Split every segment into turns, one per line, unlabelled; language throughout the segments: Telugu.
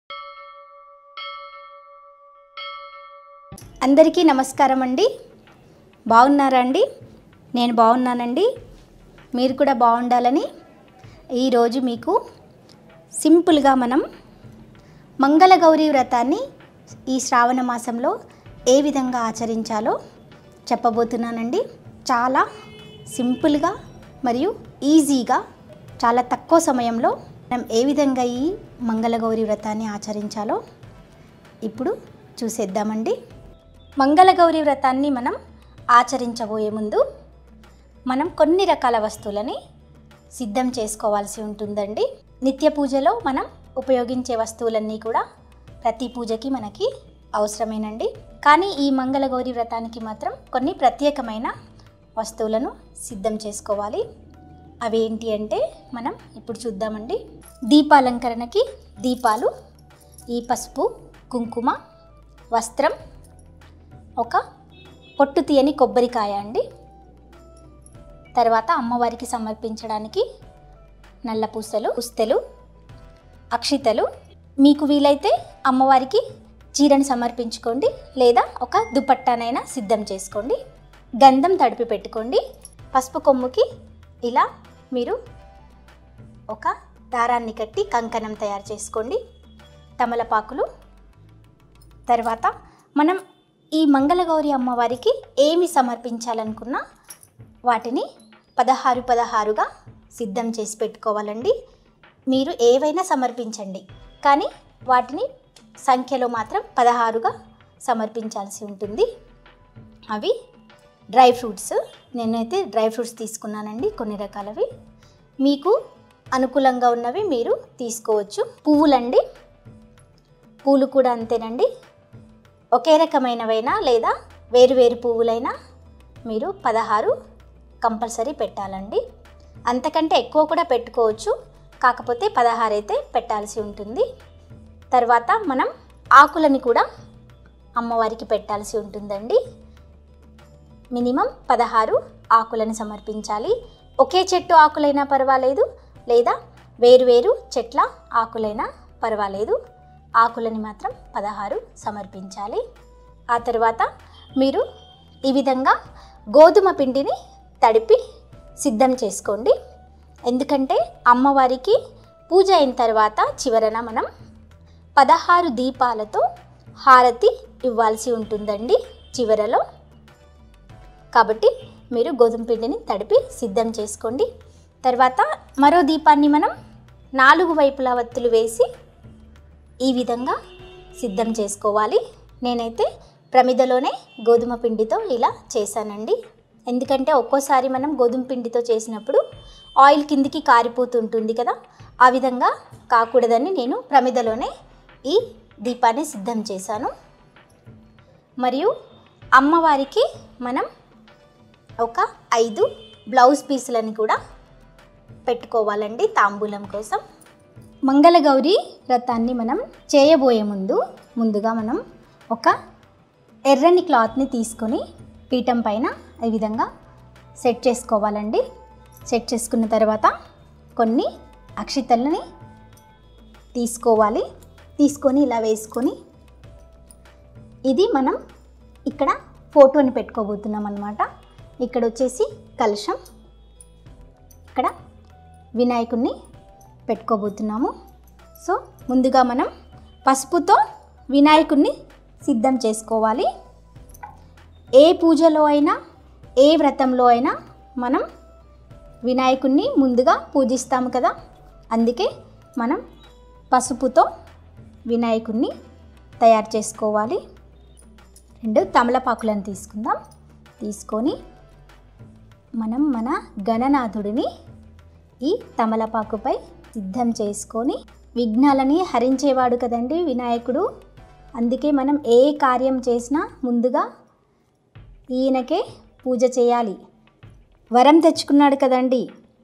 అందరికీ నమస్కారం అండి బాగున్నారా అండి నేను బాగున్నానండి మీరు కూడా బాగుండాలని ఈరోజు మీకు సింపుల్గా మనం మంగళగౌరి వ్రతాన్ని ఈ శ్రావణ మాసంలో ఏ విధంగా ఆచరించాలో చెప్పబోతున్నానండి చాలా సింపుల్గా మరియు ఈజీగా చాలా తక్కువ సమయంలో మనం ఏ విధంగా ఈ మంగళగౌరి వ్రతాన్ని ఆచరించాలో ఇప్పుడు చూసేద్దామండి మంగళగౌరి వ్రతాన్ని మనం ఆచరించబోయే ముందు మనం కొన్ని రకాల వస్తువులని సిద్ధం చేసుకోవాల్సి ఉంటుందండి నిత్య పూజలో మనం ఉపయోగించే వస్తువులన్నీ కూడా ప్రతి పూజకి మనకి అవసరమేనండి కానీ ఈ మంగళగౌరి వ్రతానికి మాత్రం కొన్ని ప్రత్యేకమైన వస్తువులను సిద్ధం చేసుకోవాలి అవి ఏంటి అంటే మనం ఇప్పుడు చూద్దామండి దీపాలంకరణకి దీపాలు ఈ పసుపు కుంకుమ వస్త్రం ఒక పొట్టు తీయని కొబ్బరికాయ అండి తర్వాత అమ్మవారికి సమర్పించడానికి నల్ల పూసలు పుస్తెలు అక్షితలు మీకు వీలైతే అమ్మవారికి చీరను సమర్పించుకోండి లేదా ఒక దుపట్టానైనా సిద్ధం చేసుకోండి గంధం తడిపి పెట్టుకోండి పసుపు కొమ్ముకి ఇలా మీరు ఒక దారాన్ని కట్టి కంకణం తయారు చేసుకోండి తమలపాకులు తర్వాత మనం ఈ మంగళగౌరి అమ్మవారికి ఏమి సమర్పించాలనుకున్నా వాటిని పదహారు పదహారుగా సిద్ధం చేసి పెట్టుకోవాలండి మీరు ఏవైనా సమర్పించండి కానీ వాటిని సంఖ్యలో మాత్రం పదహారుగా సమర్పించాల్సి ఉంటుంది అవి డ్రై ఫ్రూట్స్ నేనైతే డ్రై ఫ్రూట్స్ తీసుకున్నానండి కొన్ని రకాలవి మీకు అనుకూలంగా ఉన్నవి మీరు తీసుకోవచ్చు పువ్వులండి పూలు కూడా అంతేనండి ఒకే రకమైనవైనా లేదా వేరు వేరు పువ్వులైనా మీరు పదహారు కంపల్సరీ పెట్టాలండి అంతకంటే ఎక్కువ కూడా పెట్టుకోవచ్చు కాకపోతే పదహారు అయితే పెట్టాల్సి ఉంటుంది తర్వాత మనం ఆకులని కూడా అమ్మవారికి పెట్టాల్సి ఉంటుందండి మినిమం పదహారు ఆకులను సమర్పించాలి ఒకే చెట్టు ఆకులైనా పర్వాలేదు లేదా వేరువేరు చెట్ల ఆకులైనా పర్వాలేదు ఆకులని మాత్రం పదహారు సమర్పించాలి ఆ తర్వాత మీరు ఈ విధంగా గోధుమ పిండిని తడిపి సిద్ధం చేసుకోండి ఎందుకంటే అమ్మవారికి పూజ అయిన తర్వాత చివరన మనం పదహారు దీపాలతో హారతి ఇవ్వాల్సి ఉంటుందండి చివరలో కాబట్టి మీరు గోధుమ పిండిని తడిపి సిద్ధం చేసుకోండి తర్వాత మరో దీపాన్ని మనం నాలుగు వైపులా వత్తులు వేసి ఈ విధంగా సిద్ధం చేసుకోవాలి నేనైతే ప్రమిదలోనే గోధుమ పిండితో ఇలా చేశానండి ఎందుకంటే ఒక్కోసారి మనం గోధుమ పిండితో చేసినప్పుడు ఆయిల్ కిందికి కారిపోతుంటుంది కదా ఆ విధంగా కాకూడదని నేను ప్రమిదలోనే ఈ దీపాన్ని సిద్ధం చేశాను మరియు అమ్మవారికి మనం ఒక ఐదు బ్లౌజ్ పీసులని కూడా పెట్టుకోవాలండి తాంబూలం కోసం మంగళగౌరి వ్రతాన్ని మనం చేయబోయే ముందు ముందుగా మనం ఒక ఎర్రని క్లాత్ని తీసుకొని పీఠం పైన ఈ విధంగా సెట్ చేసుకోవాలండి సెట్ చేసుకున్న తర్వాత కొన్ని అక్షితల్ని తీసుకోవాలి తీసుకొని ఇలా వేసుకొని ఇది మనం ఇక్కడ ఫోటోని పెట్టుకోబోతున్నాం అనమాట ఇక్కడ వచ్చేసి కలశం ఇక్కడ వినాయకుడిని పెట్టుకోబోతున్నాము సో ముందుగా మనం పసుపుతో వినాయకుడిని సిద్ధం చేసుకోవాలి ఏ పూజలో అయినా ఏ వ్రతంలో అయినా మనం వినాయకుడిని ముందుగా పూజిస్తాము కదా అందుకే మనం పసుపుతో వినాయకుడిని తయారు చేసుకోవాలి రెండు తమలపాకులను తీసుకుందాం తీసుకొని మనం మన గణనాథుడిని ఈ తమలపాకుపై సిద్ధం చేసుకొని విఘ్నాలని హరించేవాడు కదండి వినాయకుడు అందుకే మనం ఏ కార్యం చేసినా ముందుగా ఈయనకే పూజ చేయాలి వరం తెచ్చుకున్నాడు కదండి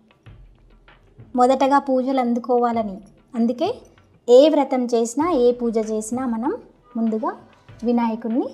మొదటగా పూజలు అందుకోవాలని అందుకే ఏ వ్రతం చేసినా ఏ పూజ చేసినా మనం ముందుగా వినాయకుడిని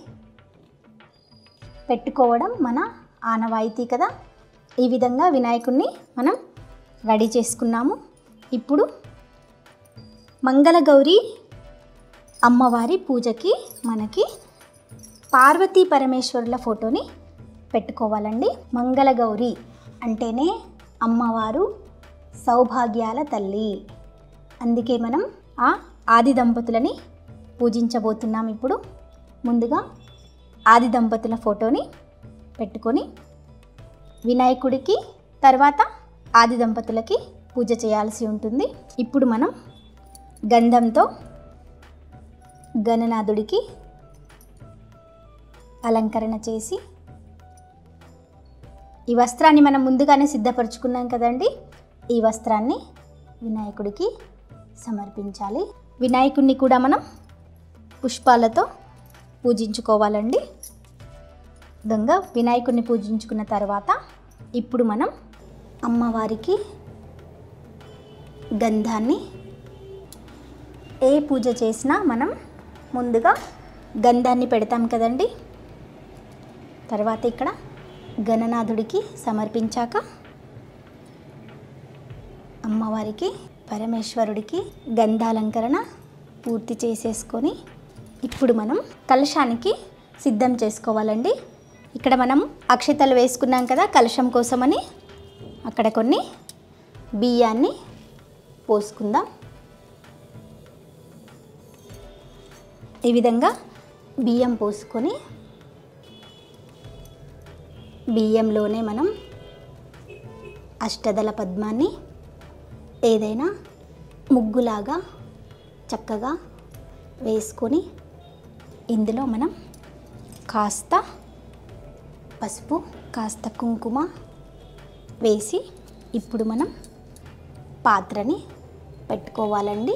పెట్టుకోవడం మన ఆనవాయితీ కదా ఈ విధంగా వినాయకుడిని మనం రెడీ చేసుకున్నాము ఇప్పుడు మంగళగౌరి అమ్మవారి పూజకి మనకి పార్వతీ పరమేశ్వరుల ఫోటోని పెట్టుకోవాలండి మంగళగౌరి అంటేనే అమ్మవారు సౌభాగ్యాల తల్లి అందుకే మనం ఆ ఆది దంపతులని పూజించబోతున్నాం ఇప్పుడు ముందుగా ఆది దంపతుల ఫోటోని పెట్టుకొని వినాయకుడికి తర్వాత ఆది దంపతులకి పూజ చేయాల్సి ఉంటుంది ఇప్పుడు మనం గంధంతో గణనాథుడికి అలంకరణ చేసి ఈ వస్త్రాన్ని మనం ముందుగానే సిద్ధపరచుకున్నాం కదండి ఈ వస్త్రాన్ని వినాయకుడికి సమర్పించాలి వినాయకుడిని కూడా మనం పుష్పాలతో పూజించుకోవాలండి విధంగా వినాయకుడిని పూజించుకున్న తర్వాత ఇప్పుడు మనం అమ్మవారికి గంధాన్ని ఏ పూజ చేసినా మనం ముందుగా గంధాన్ని పెడతాం కదండి తర్వాత ఇక్కడ గణనాథుడికి సమర్పించాక అమ్మవారికి పరమేశ్వరుడికి గంధాలంకరణ పూర్తి చేసేసుకొని ఇప్పుడు మనం కలశానికి సిద్ధం చేసుకోవాలండి ఇక్కడ మనం అక్షతలు వేసుకున్నాం కదా కలశం కోసమని అక్కడ కొన్ని బియ్యాన్ని పోసుకుందాం ఈ విధంగా బియ్యం పోసుకొని బియ్యంలోనే మనం అష్టదళ పద్మాన్ని ఏదైనా ముగ్గులాగా చక్కగా వేసుకొని ఇందులో మనం కాస్త పసుపు కాస్త కుంకుమ వేసి ఇప్పుడు మనం పాత్రని పెట్టుకోవాలండి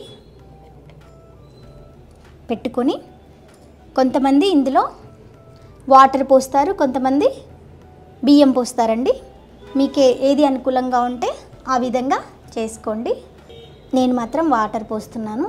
పెట్టుకొని కొంతమంది ఇందులో వాటర్ పోస్తారు కొంతమంది బియ్యం పోస్తారండి మీకు ఏ- ఏది అనుకూలంగా ఉంటే ఆ విధంగా చేసుకోండి నేను మాత్రం వాటర్ పోస్తున్నాను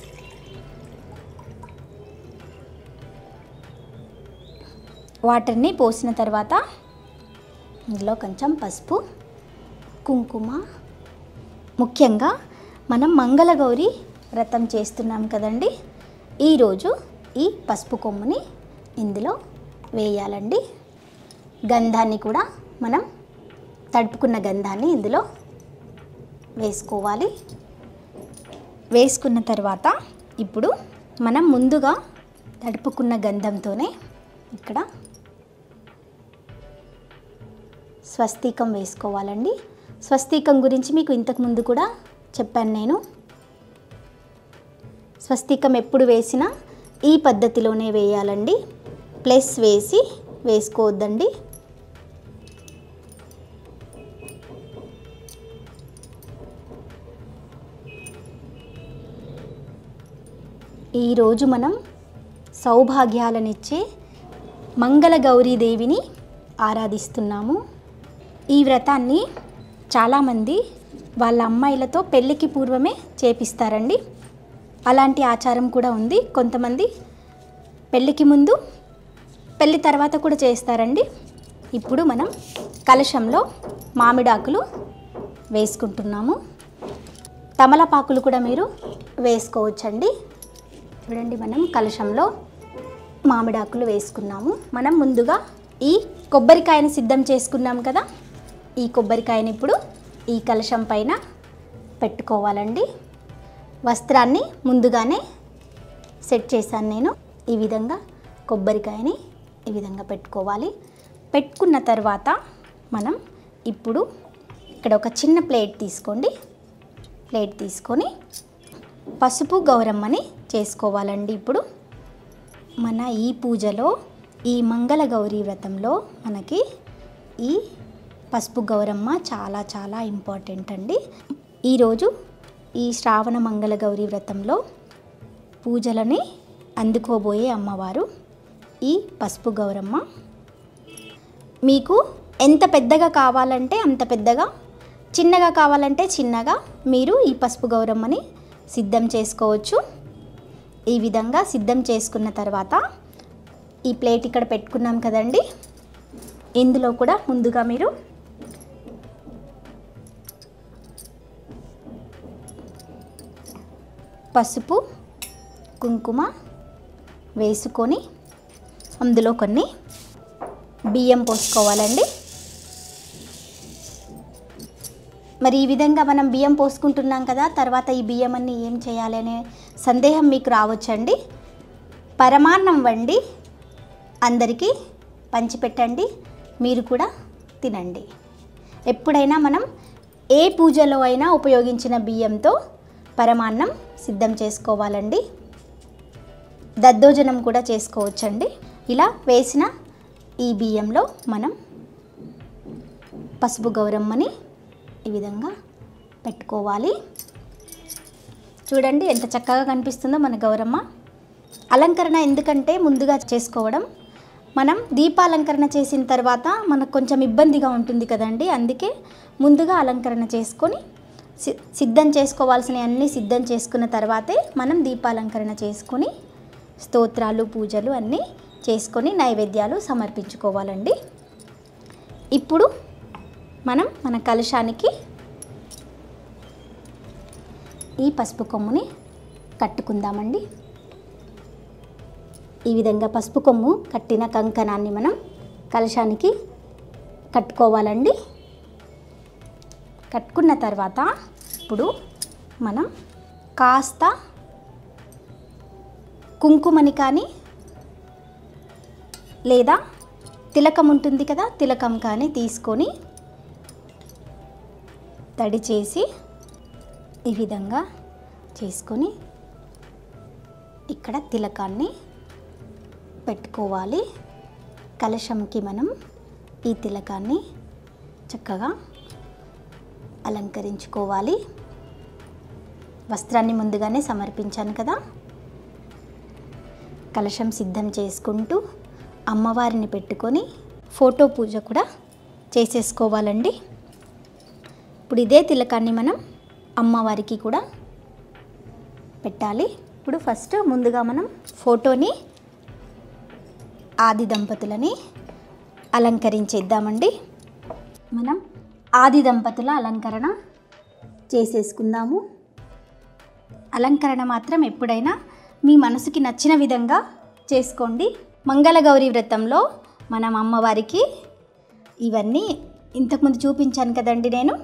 వాటర్ని పోసిన తర్వాత ఇందులో కొంచెం పసుపు కుంకుమ ముఖ్యంగా మనం మంగళగౌరి వ్రతం చేస్తున్నాం కదండి ఈరోజు ఈ పసుపు కొమ్ముని ఇందులో వేయాలండి గంధాన్ని కూడా మనం తడుపుకున్న గంధాన్ని ఇందులో వేసుకోవాలి వేసుకున్న తర్వాత ఇప్పుడు మనం ముందుగా తడుపుకున్న గంధంతోనే ఇక్కడ స్వస్తికం వేసుకోవాలండి స్వస్తికం గురించి మీకు ఇంతకు ముందు కూడా చెప్పాను నేను స్వస్తికం ఎప్పుడు వేసినా ఈ పద్ధతిలోనే వేయాలండి ప్లస్ వేసి వేసుకోవద్దండి ఈరోజు మనం సౌభాగ్యాలనిచ్చే మంగళ గౌరీదేవిని ఆరాధిస్తున్నాము ఈ వ్రతాన్ని చాలామంది వాళ్ళ అమ్మాయిలతో పెళ్ళికి పూర్వమే చేపిస్తారండి అలాంటి ఆచారం కూడా ఉంది కొంతమంది పెళ్ళికి ముందు పెళ్ళి తర్వాత కూడా చేస్తారండి ఇప్పుడు మనం కలశంలో మామిడాకులు వేసుకుంటున్నాము తమలపాకులు కూడా మీరు వేసుకోవచ్చండి చూడండి మనం కలశంలో మామిడాకులు వేసుకున్నాము మనం ముందుగా ఈ కొబ్బరికాయని సిద్ధం చేసుకున్నాం కదా ఈ కొబ్బరికాయని ఇప్పుడు ఈ కలశం పైన పెట్టుకోవాలండి వస్త్రాన్ని ముందుగానే సెట్ చేశాను నేను ఈ విధంగా కొబ్బరికాయని ఈ విధంగా పెట్టుకోవాలి పెట్టుకున్న తర్వాత మనం ఇప్పుడు ఇక్కడ ఒక చిన్న ప్లేట్ తీసుకోండి ప్లేట్ తీసుకొని పసుపు గౌరమ్మని చేసుకోవాలండి ఇప్పుడు మన ఈ పూజలో ఈ మంగళ గౌరీ వ్రతంలో మనకి ఈ పసుపు గౌరమ్మ చాలా చాలా ఇంపార్టెంట్ అండి ఈరోజు ఈ శ్రావణ మంగళ గౌరీ వ్రతంలో పూజలని అందుకోబోయే అమ్మవారు ఈ పసుపు గౌరమ్మ మీకు ఎంత పెద్దగా కావాలంటే అంత పెద్దగా చిన్నగా కావాలంటే చిన్నగా మీరు ఈ పసుపు గౌరమ్మని సిద్ధం చేసుకోవచ్చు ఈ విధంగా సిద్ధం చేసుకున్న తర్వాత ఈ ప్లేట్ ఇక్కడ పెట్టుకున్నాం కదండి ఇందులో కూడా ముందుగా మీరు పసుపు కుంకుమ వేసుకొని అందులో కొన్ని బియ్యం పోసుకోవాలండి మరి ఈ విధంగా మనం బియ్యం పోసుకుంటున్నాం కదా తర్వాత ఈ బియ్యం అన్ని ఏం చేయాలి అనే సందేహం మీకు రావచ్చండి పరమాన్నం వండి అందరికీ పంచిపెట్టండి మీరు కూడా తినండి ఎప్పుడైనా మనం ఏ పూజలో అయినా ఉపయోగించిన బియ్యంతో పరమాన్నం సిద్ధం చేసుకోవాలండి దద్దోజనం కూడా చేసుకోవచ్చండి ఇలా వేసిన ఈ బియ్యంలో మనం పసుపు గౌరమ్మని ఈ విధంగా పెట్టుకోవాలి చూడండి ఎంత చక్కగా కనిపిస్తుందో మన గౌరమ్మ అలంకరణ ఎందుకంటే ముందుగా చేసుకోవడం మనం దీపాలంకరణ చేసిన తర్వాత మనకు కొంచెం ఇబ్బందిగా ఉంటుంది కదండి అందుకే ముందుగా అలంకరణ చేసుకొని సి- సిద్ధం చేసుకోవాల్సిన అన్నీ సిద్ధం చేసుకున్న తర్వాతే మనం దీపాలంకరణ చేసుకొని స్తోత్రాలు పూజలు అన్నీ చేసుకొని నైవేద్యాలు సమర్పించుకోవాలండి ఇప్పుడు మనం మన కలశానికి ఈ పసుపు కొమ్ముని కట్టుకుందామండి ఈ విధంగా పసుపు కొమ్ము కట్టిన కంకణాన్ని మనం కలశానికి కట్టుకోవాలండి కట్టుకున్న తర్వాత ఇప్పుడు మనం కాస్త కుంకుమని కానీ లేదా తిలకం ఉంటుంది కదా తిలకం కానీ తీసుకొని తడి చేసి ఈ విధంగా చేసుకొని ఇక్కడ తిలకాన్ని పెట్టుకోవాలి కలశంకి మనం ఈ తిలకాన్ని చక్కగా అలంకరించుకోవాలి వస్త్రాన్ని ముందుగానే సమర్పించాను కదా కలశం సిద్ధం చేసుకుంటూ అమ్మవారిని పెట్టుకొని ఫోటో పూజ కూడా చేసేసుకోవాలండి ఇప్పుడు ఇదే తిలకాన్ని మనం అమ్మవారికి కూడా పెట్టాలి ఇప్పుడు ఫస్ట్ ముందుగా మనం ఫోటోని ఆది దంపతులని అలంకరించేద్దామండి మనం ఆది దంపతుల అలంకరణ చేసేసుకుందాము అలంకరణ మాత్రం ఎప్పుడైనా మీ మనసుకి నచ్చిన విధంగా చేసుకోండి మంగళగౌరి వ్రతంలో మనం అమ్మవారికి ఇవన్నీ ఇంతకుముందు చూపించాను కదండి నేను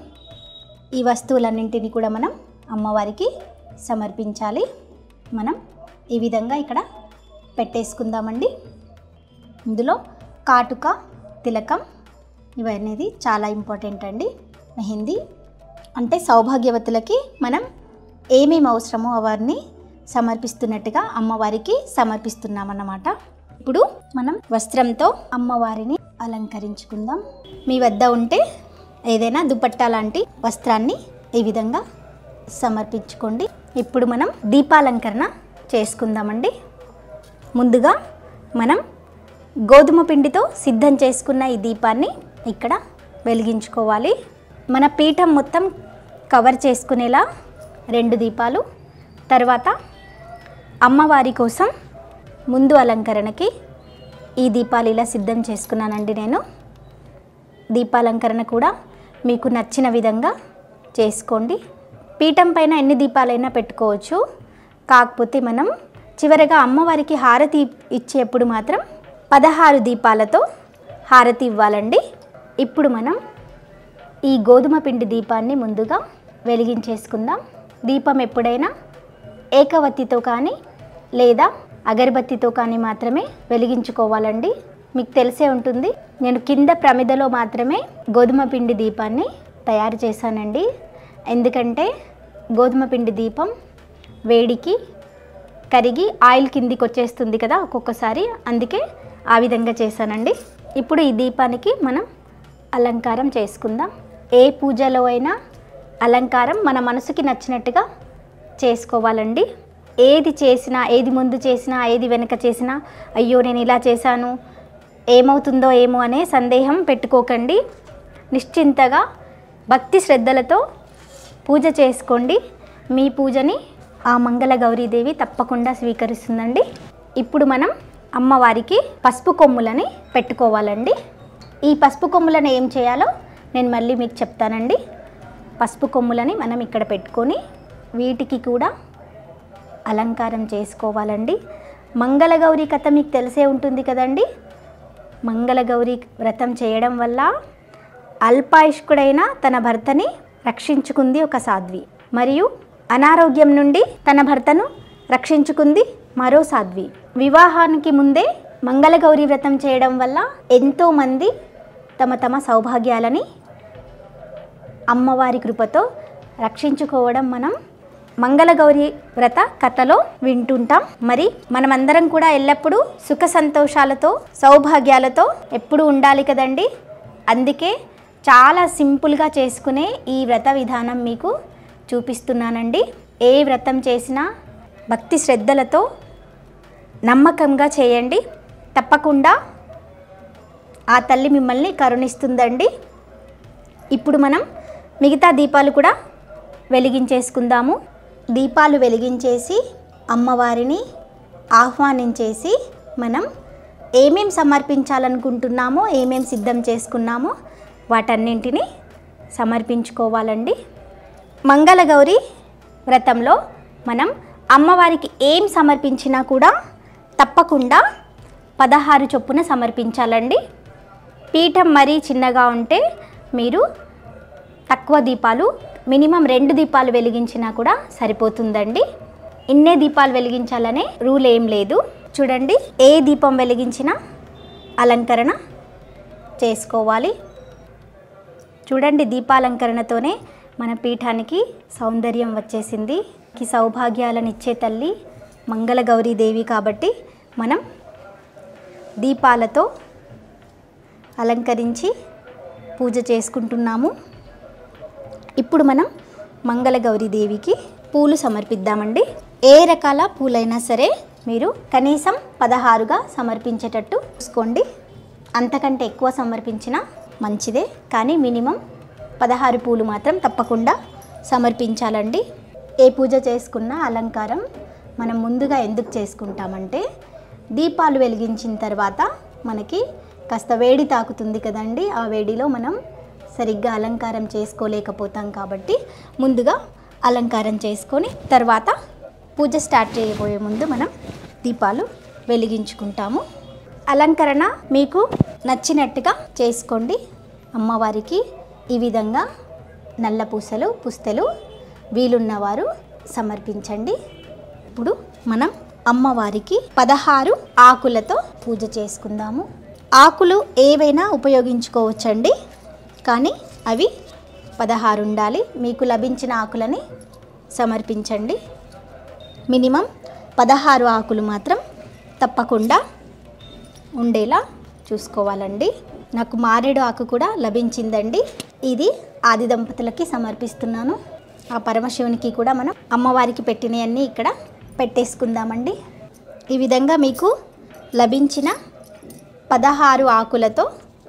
ఈ వస్తువులన్నింటినీ కూడా మనం అమ్మవారికి సమర్పించాలి మనం ఈ విధంగా ఇక్కడ పెట్టేసుకుందామండి ఇందులో కాటుక తిలకం ఇవనేది చాలా ఇంపార్టెంట్ అండి మెహందీ అంటే సౌభాగ్యవతులకి మనం ఏమేమి అవసరమో అవన్నీ సమర్పిస్తున్నట్టుగా అమ్మవారికి సమర్పిస్తున్నామన్నమాట ఇప్పుడు మనం వస్త్రంతో అమ్మవారిని అలంకరించుకుందాం మీ వద్ద ఉంటే ఏదైనా దుపట్టా లాంటి వస్త్రాన్ని ఈ విధంగా సమర్పించుకోండి ఇప్పుడు మనం దీపాలంకరణ చేసుకుందామండి ముందుగా మనం గోధుమ పిండితో సిద్ధం చేసుకున్న ఈ దీపాన్ని ఇక్కడ వెలిగించుకోవాలి మన పీఠం మొత్తం కవర్ చేసుకునేలా రెండు దీపాలు తర్వాత అమ్మవారి కోసం ముందు అలంకరణకి ఈ దీపాలు ఇలా సిద్ధం చేసుకున్నానండి నేను దీపాలంకరణ కూడా మీకు నచ్చిన విధంగా చేసుకోండి పీఠం పైన ఎన్ని దీపాలైనా పెట్టుకోవచ్చు కాకపోతే మనం చివరగా అమ్మవారికి హారతి ఇచ్చేప్పుడు మాత్రం పదహారు దీపాలతో హారతి ఇవ్వాలండి ఇప్పుడు మనం ఈ గోధుమ పిండి దీపాన్ని ముందుగా వెలిగించేసుకుందాం దీపం ఎప్పుడైనా ఏకవత్తితో కానీ లేదా అగరబత్తితో కానీ మాత్రమే వెలిగించుకోవాలండి మీకు తెలిసే ఉంటుంది నేను కింద ప్రమిదలో మాత్రమే గోధుమ పిండి దీపాన్ని తయారు చేశానండి ఎందుకంటే గోధుమ పిండి దీపం వేడికి కరిగి ఆయిల్ కిందికి వచ్చేస్తుంది కదా ఒక్కొక్కసారి అందుకే ఆ విధంగా చేశానండి ఇప్పుడు ఈ దీపానికి మనం అలంకారం చేసుకుందాం ఏ పూజలో అయినా అలంకారం మన మనసుకి నచ్చినట్టుగా చేసుకోవాలండి ఏది చేసినా ఏది ముందు చేసినా ఏది వెనక చేసినా అయ్యో నేను ఇలా చేశాను ఏమవుతుందో ఏమో అనే సందేహం పెట్టుకోకండి నిశ్చింతగా భక్తి శ్రద్ధలతో పూజ చేసుకోండి మీ పూజని ఆ మంగళ గౌరీదేవి తప్పకుండా స్వీకరిస్తుందండి ఇప్పుడు మనం అమ్మవారికి పసుపు కొమ్ములని పెట్టుకోవాలండి ఈ పసుపు కొమ్ములను ఏం చేయాలో నేను మళ్ళీ మీకు చెప్తానండి పసుపు కొమ్ములని మనం ఇక్కడ పెట్టుకొని వీటికి కూడా అలంకారం చేసుకోవాలండి మంగళగౌరి కథ మీకు తెలిసే ఉంటుంది కదండి మంగళగౌరి వ్రతం చేయడం వల్ల అల్పాయుష్కుడైన తన భర్తని రక్షించుకుంది ఒక సాధ్వి మరియు అనారోగ్యం నుండి తన భర్తను రక్షించుకుంది మరో సాధ్వి వివాహానికి ముందే మంగళగౌరి వ్రతం చేయడం వల్ల ఎంతోమంది తమ తమ సౌభాగ్యాలని అమ్మవారి కృపతో రక్షించుకోవడం మనం మంగళగౌరి వ్రత కథలో వింటుంటాం మరి మనమందరం కూడా ఎల్లప్పుడూ సుఖ సంతోషాలతో సౌభాగ్యాలతో ఎప్పుడు ఉండాలి కదండి అందుకే చాలా సింపుల్గా చేసుకునే ఈ వ్రత విధానం మీకు చూపిస్తున్నానండి ఏ వ్రతం చేసినా భక్తి శ్రద్ధలతో నమ్మకంగా చేయండి తప్పకుండా ఆ తల్లి మిమ్మల్ని కరుణిస్తుందండి ఇప్పుడు మనం మిగతా దీపాలు కూడా వెలిగించేసుకుందాము దీపాలు వెలిగించేసి అమ్మవారిని ఆహ్వానించేసి మనం ఏమేం సమర్పించాలనుకుంటున్నామో ఏమేం సిద్ధం చేసుకున్నామో వాటన్నింటినీ సమర్పించుకోవాలండి మంగళగౌరి వ్రతంలో మనం అమ్మవారికి ఏం సమర్పించినా కూడా తప్పకుండా పదహారు చొప్పున సమర్పించాలండి పీఠం మరీ చిన్నగా ఉంటే మీరు తక్కువ దీపాలు మినిమం రెండు దీపాలు వెలిగించినా కూడా సరిపోతుందండి ఇన్నే దీపాలు వెలిగించాలనే రూల్ ఏం లేదు చూడండి ఏ దీపం వెలిగించినా అలంకరణ చేసుకోవాలి చూడండి దీపాలంకరణతోనే మన పీఠానికి సౌందర్యం వచ్చేసింది కి సౌభాగ్యాలను ఇచ్చే తల్లి మంగళగౌరీదేవి కాబట్టి మనం దీపాలతో అలంకరించి పూజ చేసుకుంటున్నాము ఇప్పుడు మనం మంగళగౌరి దేవికి పూలు సమర్పిద్దామండి ఏ రకాల పూలైనా సరే మీరు కనీసం పదహారుగా సమర్పించేటట్టు చూసుకోండి అంతకంటే ఎక్కువ సమర్పించినా మంచిదే కానీ మినిమం పదహారు పూలు మాత్రం తప్పకుండా సమర్పించాలండి ఏ పూజ చేసుకున్నా అలంకారం మనం ముందుగా ఎందుకు చేసుకుంటామంటే దీపాలు వెలిగించిన తర్వాత మనకి కాస్త వేడి తాకుతుంది కదండి ఆ వేడిలో మనం సరిగ్గా అలంకారం చేసుకోలేకపోతాం కాబట్టి ముందుగా అలంకారం చేసుకొని తర్వాత పూజ స్టార్ట్ చేయబోయే ముందు మనం దీపాలు వెలిగించుకుంటాము అలంకరణ మీకు నచ్చినట్టుగా చేసుకోండి అమ్మవారికి ఈ విధంగా నల్ల పూసలు పుస్తెలు వీలున్నవారు సమర్పించండి ఇప్పుడు మనం అమ్మవారికి పదహారు ఆకులతో పూజ చేసుకుందాము ఆకులు ఏవైనా ఉపయోగించుకోవచ్చండి కానీ అవి పదహారు ఉండాలి మీకు లభించిన ఆకులని సమర్పించండి మినిమం పదహారు ఆకులు మాత్రం తప్పకుండా ఉండేలా చూసుకోవాలండి నాకు మారేడు ఆకు కూడా లభించిందండి ఇది ఆది దంపతులకి సమర్పిస్తున్నాను ఆ పరమశివునికి కూడా మనం అమ్మవారికి పెట్టినవన్నీ ఇక్కడ పెట్టేసుకుందామండి ఈ విధంగా మీకు లభించిన పదహారు ఆకులతో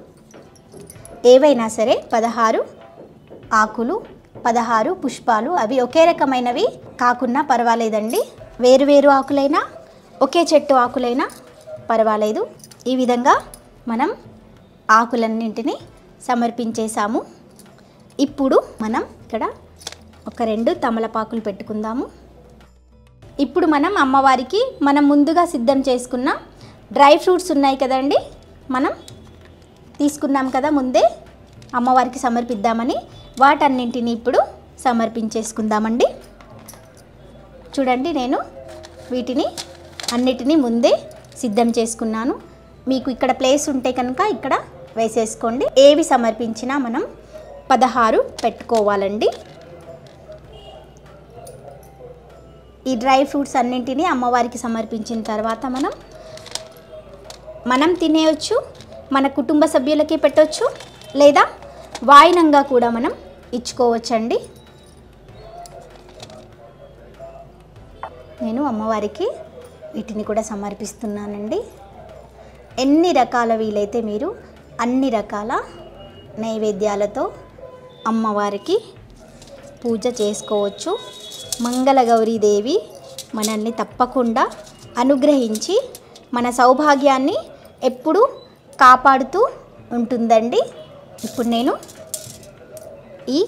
ఏవైనా సరే పదహారు ఆకులు పదహారు పుష్పాలు అవి ఒకే రకమైనవి కాకున్నా పర్వాలేదండి వేరు వేరు ఆకులైనా ఒకే చెట్టు ఆకులైనా పర్వాలేదు ఈ విధంగా మనం ఆకులన్నింటినీ సమర్పించేశాము ఇప్పుడు మనం ఇక్కడ ఒక రెండు తమలపాకులు పెట్టుకుందాము ఇప్పుడు మనం అమ్మవారికి మనం ముందుగా సిద్ధం చేసుకున్న డ్రై ఫ్రూట్స్ ఉన్నాయి కదండి మనం తీసుకున్నాం కదా ముందే అమ్మవారికి సమర్పిద్దామని వాటన్నింటినీ ఇప్పుడు సమర్పించేసుకుందామండి చూడండి నేను వీటిని అన్నిటినీ ముందే సిద్ధం చేసుకున్నాను మీకు ఇక్కడ ప్లేస్ ఉంటే కనుక ఇక్కడ వేసేసుకోండి ఏవి సమర్పించినా మనం పదహారు పెట్టుకోవాలండి ఈ డ్రై ఫ్రూట్స్ అన్నింటినీ అమ్మవారికి సమర్పించిన తర్వాత మనం మనం తినేయచ్చు మన కుటుంబ సభ్యులకి పెట్టవచ్చు లేదా వాయినంగా కూడా మనం ఇచ్చుకోవచ్చండి నేను అమ్మవారికి వీటిని కూడా సమర్పిస్తున్నానండి ఎన్ని రకాల వీలైతే మీరు అన్ని రకాల నైవేద్యాలతో అమ్మవారికి పూజ చేసుకోవచ్చు మంగళగౌరీదేవి మనల్ని తప్పకుండా అనుగ్రహించి మన సౌభాగ్యాన్ని ఎప్పుడూ కాపాడుతూ ఉంటుందండి ఇప్పుడు నేను ఈ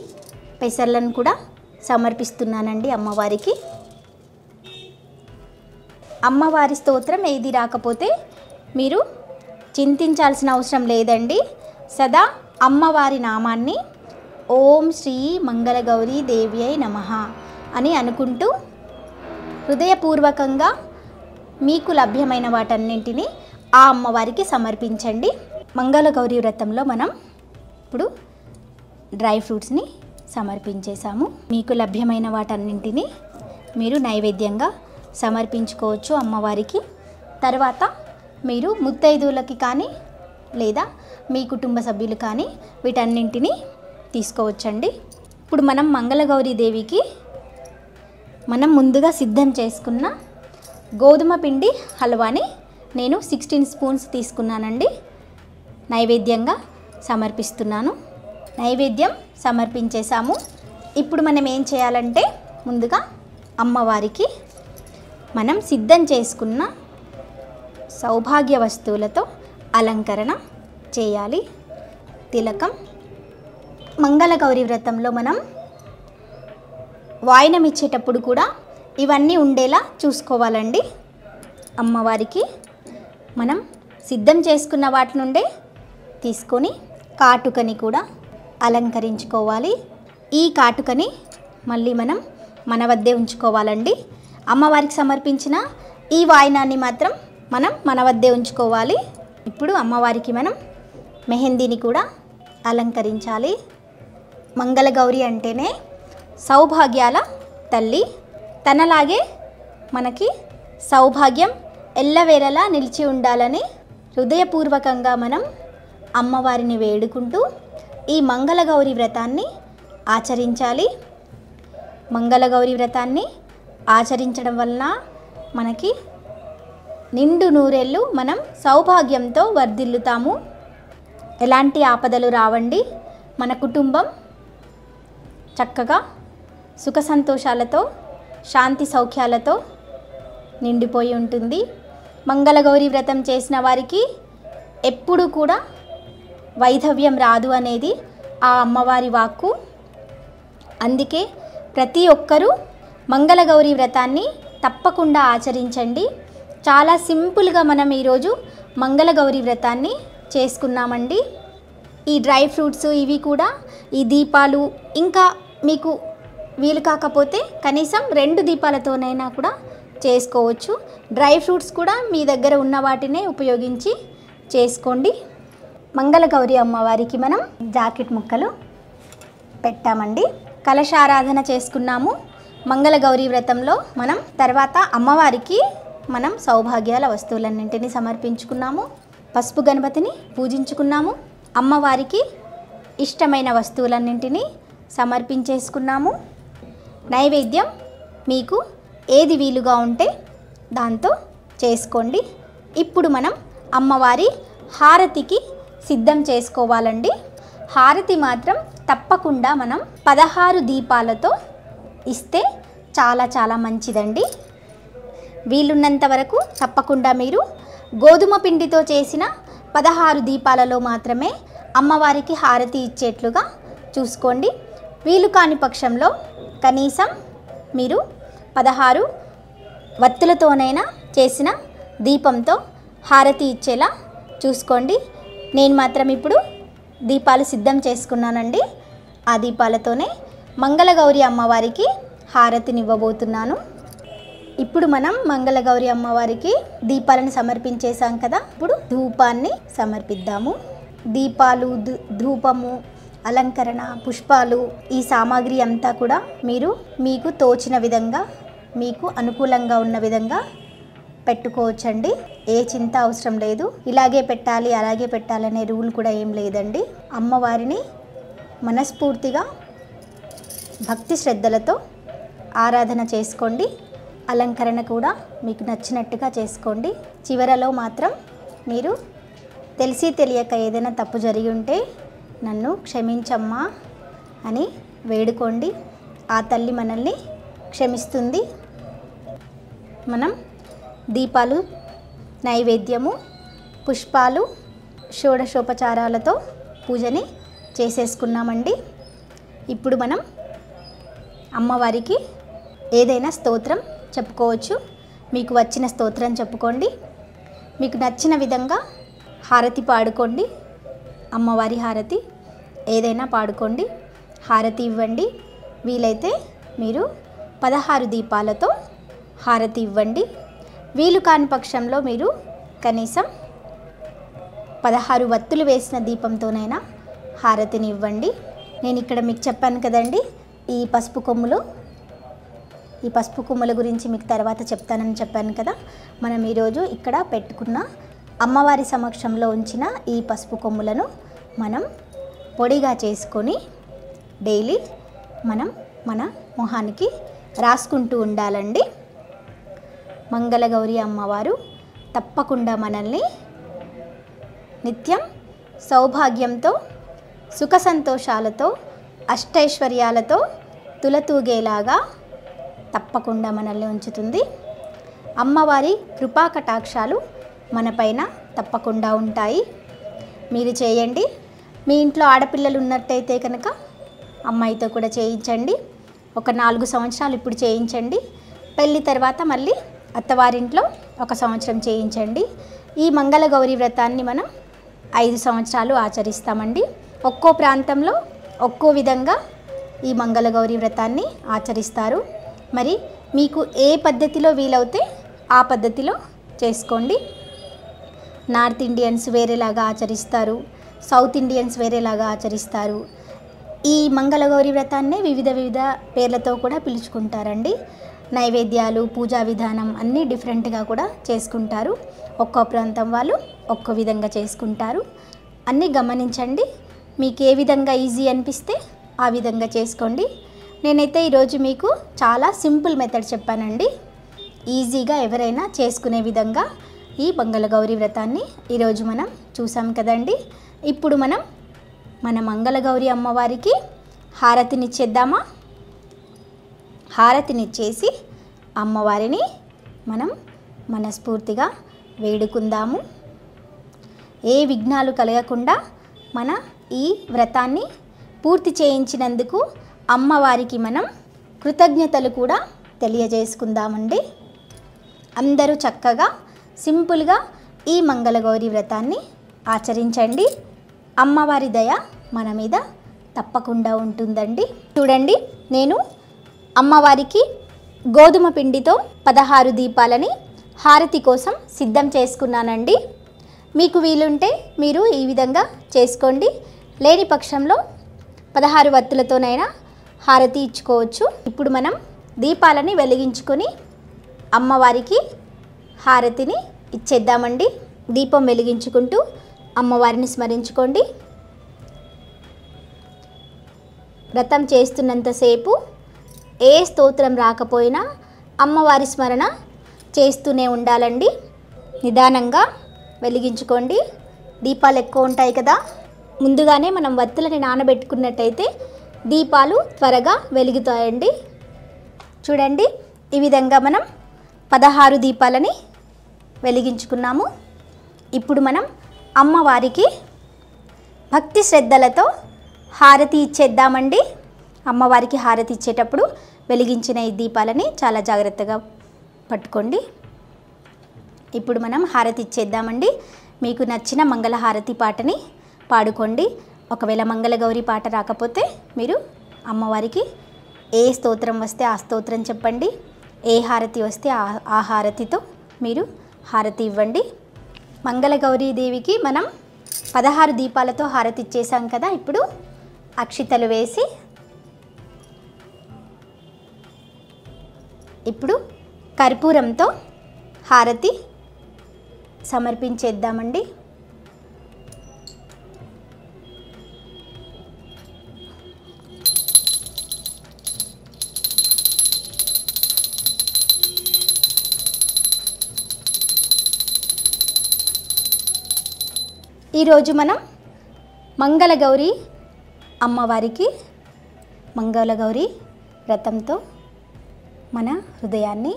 పెసర్లను కూడా సమర్పిస్తున్నానండి అమ్మవారికి అమ్మవారి స్తోత్రం ఏది రాకపోతే మీరు చింతించాల్సిన అవసరం లేదండి సదా అమ్మవారి నామాన్ని ఓం శ్రీ మంగళగౌరీ దేవి అయి నమ అని అనుకుంటూ హృదయపూర్వకంగా మీకు లభ్యమైన వాటన్నింటినీ ఆ అమ్మవారికి సమర్పించండి మంగళగౌరి వ్రతంలో మనం ఇప్పుడు డ్రై ఫ్రూట్స్ని సమర్పించేశాము మీకు లభ్యమైన వాటన్నింటినీ మీరు నైవేద్యంగా సమర్పించుకోవచ్చు అమ్మవారికి తర్వాత మీరు ముత్తైదువులకి కానీ లేదా మీ కుటుంబ సభ్యులు కానీ వీటన్నింటినీ తీసుకోవచ్చండి ఇప్పుడు మనం మంగళగౌరి దేవికి మనం ముందుగా సిద్ధం చేసుకున్న గోధుమ పిండి హల్వాని నేను సిక్స్టీన్ స్పూన్స్ తీసుకున్నానండి నైవేద్యంగా సమర్పిస్తున్నాను నైవేద్యం సమర్పించేశాము ఇప్పుడు మనం ఏం చేయాలంటే ముందుగా అమ్మవారికి మనం సిద్ధం చేసుకున్న సౌభాగ్య వస్తువులతో అలంకరణ చేయాలి తిలకం మంగళగౌరి వ్రతంలో మనం వాయినం ఇచ్చేటప్పుడు కూడా ఇవన్నీ ఉండేలా చూసుకోవాలండి అమ్మవారికి మనం సిద్ధం చేసుకున్న వాటి నుండే తీసుకొని కాటుకని కూడా అలంకరించుకోవాలి ఈ కాటుకని మళ్ళీ మనం మన వద్దే ఉంచుకోవాలండి అమ్మవారికి సమర్పించిన ఈ వాయినాన్ని మాత్రం మనం మన వద్దే ఉంచుకోవాలి ఇప్పుడు అమ్మవారికి మనం మెహందీని కూడా అలంకరించాలి మంగళగౌరి అంటేనే సౌభాగ్యాల తల్లి తనలాగే మనకి సౌభాగ్యం ఎల్లవేళలా నిలిచి ఉండాలని హృదయపూర్వకంగా మనం అమ్మవారిని వేడుకుంటూ ఈ మంగళగౌరి వ్రతాన్ని ఆచరించాలి మంగళగౌరి వ్రతాన్ని ఆచరించడం వలన మనకి నిండు నూరేళ్ళు మనం సౌభాగ్యంతో వర్ధిల్లుతాము ఎలాంటి ఆపదలు రావండి మన కుటుంబం చక్కగా సుఖ సంతోషాలతో శాంతి సౌఖ్యాలతో నిండిపోయి ఉంటుంది మంగళగౌరి వ్రతం చేసిన వారికి ఎప్పుడు కూడా వైధవ్యం రాదు అనేది ఆ అమ్మవారి వాక్కు అందుకే ప్రతి ఒక్కరూ మంగళగౌరి వ్రతాన్ని తప్పకుండా ఆచరించండి చాలా సింపుల్గా మనం ఈరోజు మంగళగౌరి వ్రతాన్ని చేసుకున్నామండి ఈ డ్రై ఫ్రూట్స్ ఇవి కూడా ఈ దీపాలు ఇంకా మీకు వీలు కాకపోతే కనీసం రెండు దీపాలతోనైనా కూడా చేసుకోవచ్చు డ్రై ఫ్రూట్స్ కూడా మీ దగ్గర ఉన్న వాటినే ఉపయోగించి చేసుకోండి మంగళగౌరి అమ్మవారికి మనం జాకెట్ ముక్కలు పెట్టామండి కలశారాధన చేసుకున్నాము మంగళగౌరి వ్రతంలో మనం తర్వాత అమ్మవారికి మనం సౌభాగ్యాల వస్తువులన్నింటినీ సమర్పించుకున్నాము పసుపు గణపతిని పూజించుకున్నాము అమ్మవారికి ఇష్టమైన వస్తువులన్నింటినీ సమర్పించేసుకున్నాము నైవేద్యం మీకు ఏది వీలుగా ఉంటే దాంతో చేసుకోండి ఇప్పుడు మనం అమ్మవారి హారతికి సిద్ధం చేసుకోవాలండి హారతి మాత్రం తప్పకుండా మనం పదహారు దీపాలతో ఇస్తే చాలా చాలా మంచిదండి వీలున్నంత వరకు తప్పకుండా మీరు గోధుమ పిండితో చేసిన పదహారు దీపాలలో మాత్రమే అమ్మవారికి హారతి ఇచ్చేట్లుగా చూసుకోండి వీలు కాని పక్షంలో కనీసం మీరు పదహారు వత్తులతోనైనా చేసిన దీపంతో హారతి ఇచ్చేలా చూసుకోండి నేను మాత్రం ఇప్పుడు దీపాలు సిద్ధం చేసుకున్నానండి ఆ దీపాలతోనే మంగళగౌరి అమ్మవారికి హారతినివ్వబోతున్నాను ఇప్పుడు మనం మంగళగౌరి అమ్మవారికి దీపాలను సమర్పించేశాం కదా ఇప్పుడు ధూపాన్ని సమర్పిద్దాము దీపాలు ధూ- ధూపము అలంకరణ పుష్పాలు ఈ సామాగ్రి అంతా కూడా మీరు మీకు తోచిన విధంగా మీకు అనుకూలంగా ఉన్న విధంగా పెట్టుకోవచ్చండి ఏ చింత అవసరం లేదు ఇలాగే పెట్టాలి అలాగే పెట్టాలనే రూల్ కూడా ఏం లేదండి అమ్మవారిని మనస్ఫూర్తిగా భక్తి శ్రద్ధలతో ఆరాధన చేసుకోండి అలంకరణ కూడా మీకు నచ్చినట్టుగా చేసుకోండి చివరలో మాత్రం మీరు తెలిసి తెలియక ఏదైనా తప్పు జరిగి ఉంటే నన్ను క్షమించమ్మా అని వేడుకోండి ఆ తల్లి మనల్ని క్షమిస్తుంది మనం దీపాలు నైవేద్యము పుష్పాలు షోడశోపచారాలతో పూజని చేసేసుకున్నామండి ఇప్పుడు మనం అమ్మవారికి ఏదైనా స్తోత్రం చెప్పుకోవచ్చు మీకు వచ్చిన స్తోత్రం చెప్పుకోండి మీకు నచ్చిన విధంగా హారతి పాడుకోండి అమ్మవారి హారతి ఏదైనా పాడుకోండి హారతి ఇవ్వండి వీలైతే మీరు పదహారు దీపాలతో హారతి ఇవ్వండి వీలు కాని పక్షంలో మీరు కనీసం పదహారు వత్తులు వేసిన దీపంతోనైనా హారతిని ఇవ్వండి నేను ఇక్కడ మీకు చెప్పాను కదండి ఈ పసుపు కొమ్ములు ఈ పసుపు కొమ్ముల గురించి మీకు తర్వాత చెప్తానని చెప్పాను కదా మనం ఈరోజు ఇక్కడ పెట్టుకున్న అమ్మవారి సమక్షంలో ఉంచిన ఈ పసుపు కొమ్ములను మనం పొడిగా చేసుకొని డైలీ మనం మన మొహానికి రాసుకుంటూ ఉండాలండి మంగళగౌరి అమ్మవారు తప్పకుండా మనల్ని నిత్యం సౌభాగ్యంతో సుఖ సంతోషాలతో అష్టైశ్వర్యాలతో తులతూగేలాగా తప్పకుండా మనల్ని ఉంచుతుంది అమ్మవారి కృపా కటాక్షాలు మనపైన తప్పకుండా ఉంటాయి మీరు చేయండి మీ ఇంట్లో ఆడపిల్లలు ఉన్నట్టయితే కనుక అమ్మాయితో కూడా చేయించండి ఒక నాలుగు సంవత్సరాలు ఇప్పుడు చేయించండి పెళ్ళి తర్వాత మళ్ళీ అత్తవారింట్లో ఒక సంవత్సరం చేయించండి ఈ మంగళగౌరి వ్రతాన్ని మనం ఐదు సంవత్సరాలు ఆచరిస్తామండి ఒక్కో ప్రాంతంలో ఒక్కో విధంగా ఈ మంగళగౌరి వ్రతాన్ని ఆచరిస్తారు మరి మీకు ఏ పద్ధతిలో వీలవుతే ఆ పద్ధతిలో చేసుకోండి నార్త్ ఇండియన్స్ వేరేలాగా ఆచరిస్తారు సౌత్ ఇండియన్స్ వేరేలాగా ఆచరిస్తారు ఈ మంగళగౌరి వ్రతాన్ని వివిధ వివిధ పేర్లతో కూడా పిలుచుకుంటారండి నైవేద్యాలు పూజా విధానం అన్నీ డిఫరెంట్గా కూడా చేసుకుంటారు ఒక్కో ప్రాంతం వాళ్ళు ఒక్కో విధంగా చేసుకుంటారు అన్నీ గమనించండి మీకు ఏ విధంగా ఈజీ అనిపిస్తే ఆ విధంగా చేసుకోండి నేనైతే ఈరోజు మీకు చాలా సింపుల్ మెథడ్ చెప్పానండి ఈజీగా ఎవరైనా చేసుకునే విధంగా ఈ మంగళగౌరి వ్రతాన్ని ఈరోజు మనం చూసాం కదండి ఇప్పుడు మనం మన మంగళగౌరి అమ్మవారికి హారతినిచ్చేద్దామా హారతినిచ్చేసి అమ్మవారిని మనం మనస్ఫూర్తిగా వేడుకుందాము ఏ విఘ్నాలు కలగకుండా మన ఈ వ్రతాన్ని పూర్తి చేయించినందుకు అమ్మవారికి మనం కృతజ్ఞతలు కూడా తెలియజేసుకుందామండి అందరూ చక్కగా సింపుల్గా ఈ మంగళగౌరి వ్రతాన్ని ఆచరించండి అమ్మవారి దయ మన మీద తప్పకుండా ఉంటుందండి చూడండి నేను అమ్మవారికి గోధుమ పిండితో పదహారు దీపాలని హారతి కోసం సిద్ధం చేసుకున్నానండి మీకు వీలుంటే మీరు ఈ విధంగా చేసుకోండి లేని పక్షంలో పదహారు వత్తులతోనైనా హారతి ఇచ్చుకోవచ్చు ఇప్పుడు మనం దీపాలని వెలిగించుకొని అమ్మవారికి హారతిని ఇచ్చేద్దామండి దీపం వెలిగించుకుంటూ అమ్మవారిని స్మరించుకోండి వ్రతం చేస్తున్నంతసేపు ఏ స్తోత్రం రాకపోయినా అమ్మవారి స్మరణ చేస్తూనే ఉండాలండి నిదానంగా వెలిగించుకోండి దీపాలు ఎక్కువ ఉంటాయి కదా ముందుగానే మనం వత్తులని నానబెట్టుకున్నట్టయితే దీపాలు త్వరగా వెలుగుతాయండి చూడండి ఈ విధంగా మనం పదహారు దీపాలని వెలిగించుకున్నాము ఇప్పుడు మనం అమ్మవారికి భక్తి శ్రద్ధలతో హారతి ఇచ్చేద్దామండి అమ్మవారికి హారతి ఇచ్చేటప్పుడు వెలిగించిన ఈ దీపాలని చాలా జాగ్రత్తగా పట్టుకోండి ఇప్పుడు మనం హారతి ఇచ్చేద్దామండి మీకు నచ్చిన మంగళ హారతి పాటని పాడుకోండి ఒకవేళ మంగళగౌరి పాట రాకపోతే మీరు అమ్మవారికి ఏ స్తోత్రం వస్తే ఆ స్తోత్రం చెప్పండి ఏ హారతి వస్తే ఆ ఆ హారతితో మీరు హారతి ఇవ్వండి మంగళగౌరీ దేవికి మనం పదహారు దీపాలతో హారతి ఇచ్చేసాం కదా ఇప్పుడు అక్షితలు వేసి ఇప్పుడు కర్పూరంతో హారతి సమర్పించేద్దామండి ఈరోజు మనం మంగళగౌరి అమ్మవారికి మంగళగౌరి వ్రతంతో మన హృదయాన్ని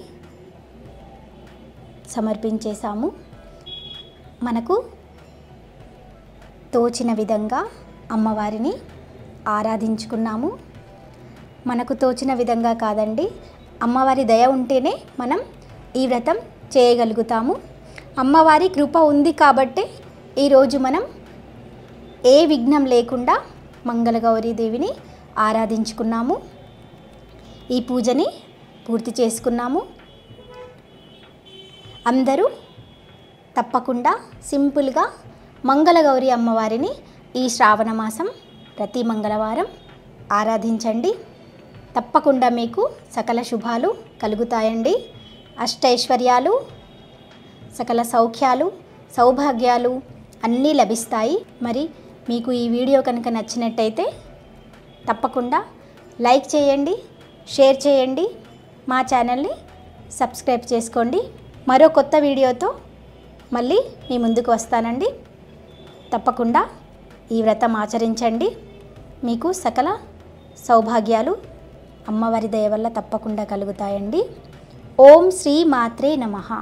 సమర్పించేశాము మనకు తోచిన విధంగా అమ్మవారిని ఆరాధించుకున్నాము మనకు తోచిన విధంగా కాదండి అమ్మవారి దయ ఉంటేనే మనం ఈ వ్రతం చేయగలుగుతాము అమ్మవారి కృప ఉంది కాబట్టి ఈరోజు మనం ఏ విఘ్నం లేకుండా మంగళగౌరీ దేవిని ఆరాధించుకున్నాము ఈ పూజని పూర్తి చేసుకున్నాము అందరూ తప్పకుండా సింపుల్గా మంగళగౌరి అమ్మవారిని ఈ శ్రావణ మాసం ప్రతి మంగళవారం ఆరాధించండి తప్పకుండా మీకు సకల శుభాలు కలుగుతాయండి అష్టైశ్వర్యాలు సకల సౌఖ్యాలు సౌభాగ్యాలు అన్నీ లభిస్తాయి మరి మీకు ఈ వీడియో కనుక నచ్చినట్టయితే తప్పకుండా లైక్ చేయండి షేర్ చేయండి మా ఛానల్ని సబ్స్క్రైబ్ చేసుకోండి మరో కొత్త వీడియోతో మళ్ళీ మీ ముందుకు వస్తానండి తప్పకుండా ఈ వ్రతం ఆచరించండి మీకు సకల సౌభాగ్యాలు అమ్మవారి దయ వల్ల తప్పకుండా కలుగుతాయండి ఓం శ్రీ మాత్రే నమః